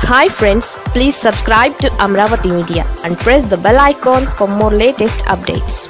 hi friends please subscribe to Amaravati media and press the bell icon for more latest updates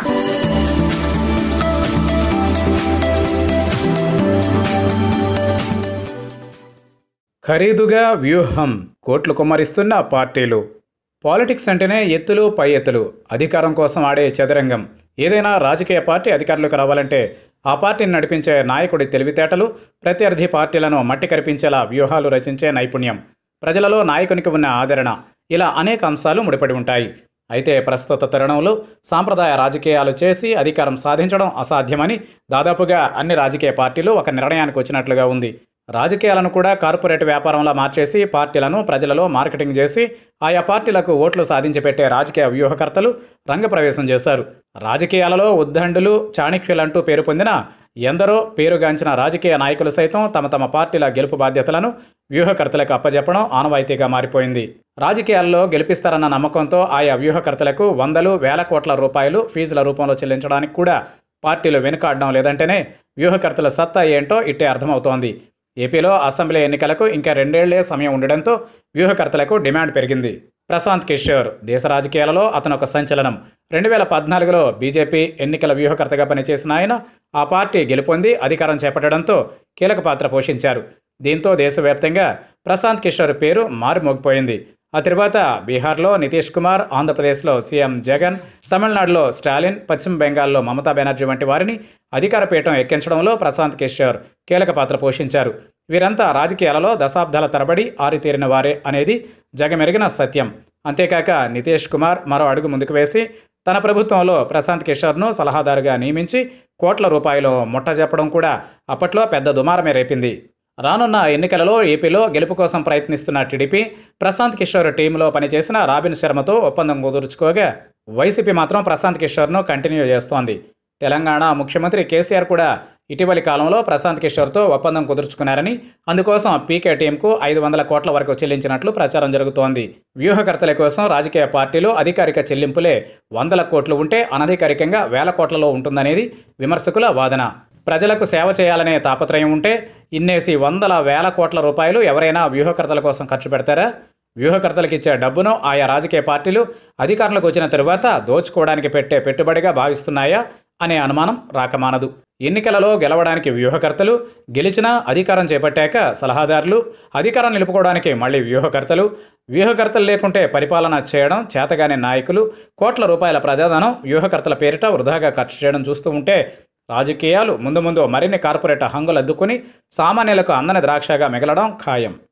ఖరీదుగా వ్యూహం కోట్లు కుమ్మరిస్తున్న పార్టీలు politics అంటేనే ఎత్తులు పై ఎత్తులు అధికారం కోసం ఆడే చదరంగం ఏదైనా రాజకీయ పార్టీ అధికారంలోకి రావాలంటే ఆ పార్టీని నడిపించే నాయకుడి తెలివితేటలు ప్రత్యర్థి పార్టీలను మట్టి కరిపించేలా వ్యూహాలు రచించే నైపుణ్యం ప్రజలలో నాయకునికి ఉన్న ఆదరణ ఇలా అనేక అంశాలు ముడిపడి ఉంటాయి అయితే ప్రస్తుత తరుణంలో సాంప్రదాయ రాజకీయాలు చేసి అధికారం సాధించడం అసాధ్యమని దాదాపుగా అన్ని రాజకీయ పార్టీలు ఒక నిర్ణయానికి వచ్చినట్లుగా ఉంది రాజకీయాలను కూడా కార్పొరేట్ వ్యాపారంలా మార్చేసి పార్టీలను ప్రజలలో మార్కెటింగ్ చేసి ఆయా పార్టీలకు ఓట్లు సాధించి పెట్టే రాజకీయ వ్యూహకర్తలు రంగప్రవేశం చేశారు రాజకీయాలలో ఉద్దండులు చాణక్యులంటూ పేరు పొందిన ఎందరో పేరుగాంచిన రాజకీయ నాయకులు సైతం తమ తమ పార్టీల గెలుపు బాధ్యతలను వ్యూహకర్తలకు అప్పజెప్పడం ఆనవాయితీగా మారిపోయింది రాజకీయాల్లో గెలిపిస్తారన్న నమ్మకంతో ఆయా వ్యూహకర్తలకు వందలు వేల కోట్ల రూపాయలు ఫీజుల రూపంలో చెల్లించడానికి కూడా పార్టీలు వెనుకాడడం లేదంటేనే వ్యూహకర్తల సత్తా ఏంటో ఇట్టే అర్థమవుతోంది ఏపీలో అసెంబ్లీ ఎన్నికలకు ఇంకా రెండేళ్లే సమయం ఉండడంతో వ్యూహకర్తలకు డిమాండ్ పెరిగింది ప్రశాంత్ కిషోర్ దేశ రాజకీయాలలో అతను ఒక సంచలనం రెండు వేల పద్నాలుగులో బీజేపీ ఎన్నికల వ్యూహకర్తగా పనిచేసిన ఆయన ఆ పార్టీ గెలుపొంది అధికారం చేపట్టడంతో కీలక పాత్ర పోషించారు దీంతో దేశవ్యాప్తంగా ప్రశాంత్ కిషోర్ పేరు మారుమోగిపోయింది ఆ తర్వాత బీహార్లో నితీష్ కుమార్ ఆంధ్రప్రదేశ్లో సీఎం జగన్ తమిళనాడులో స్టాలిన్ పశ్చిమ బెంగాల్లో మమతా బెనర్జీ వంటి వారిని అధికార పీఠం ఎక్కించడంలో ప్రశాంత్ కిషోర్ కీలక పాత్ర పోషించారు వీరంతా రాజకీయాలలో దశాబ్దాల తరబడి ఆరితేరిన వారే అనేది జగమెరిగిన సత్యం అంతేకాక నితీష్ కుమార్ మరో అడుగు ముందుకు వేసి తన ప్రభుత్వంలో ప్రశాంత్ కిషోర్ను సలహాదారుగా నియమించి కోట్ల రూపాయలు ముట్టజెప్పడం కూడా అప్పట్లో పెద్ద దుమారమే రేపింది రానున్న ఎన్నికలలో ఏపీలో గెలుపు కోసం ప్రయత్నిస్తున్న టీడీపీ ప్రశాంత్ కిషోర్ టీంలో పనిచేసిన రాబిన్ శర్మతో ఒప్పందం కుదుర్చుకోగా వైసీపీ మాత్రం ప్రశాంత్ కిషోర్ను కంటిన్యూ చేస్తోంది తెలంగాణ ముఖ్యమంత్రి కేసీఆర్ కూడా ఇటీవలి కాలంలో ప్రశాంత్ కిషోర్తో ఒప్పందం కుదుర్చుకున్నారని అందుకోసం పీకే టీంకు ఐదు వందల కోట్ల వరకు చెల్లించినట్లు ప్రచారం జరుగుతోంది వ్యూహకర్తల కోసం రాజకీయ పార్టీలు అధికారిక చెల్లింపులే వందల కోట్లు ఉంటే అనధికారికంగా వేల కోట్లలో ఉంటుందనేది విమర్శకుల వాదన ప్రజలకు సేవ చేయాలనే తాపత్రయం ఉంటే ఇన్నేసి వందల వేల కోట్ల రూపాయలు ఎవరైనా వ్యూహకర్తల కోసం ఖర్చు పెడతారా వ్యూహకర్తలకు ఇచ్చే డబ్బును ఆయా రాజకీయ పార్టీలు అధికారంలోకి వచ్చిన తరువాత దోచుకోవడానికి పెట్టే పెట్టుబడిగా భావిస్తున్నాయా అనే అనుమానం రాకమానదు ఎన్నికలలో గెలవడానికి వ్యూహకర్తలు గెలిచినా అధికారం చేపట్టాక సలహాదారులు అధికారం నిలుపుకోవడానికి మళ్ళీ వ్యూహకర్తలు వ్యూహకర్తలు లేకుంటే పరిపాలన చేయడం చేతగాని నాయకులు కోట్ల రూపాయల ప్రజాధనం వ్యూహకర్తల పేరిట వృధాగా ఖర్చు చేయడం చూస్తూ ఉంటే రాజకీయాలు ముందు ముందు మరిన్ని కార్పొరేట్ హంగులు అద్దుకుని సామాన్యులకు అందని ద్రాక్షగా మిగలడం ఖాయం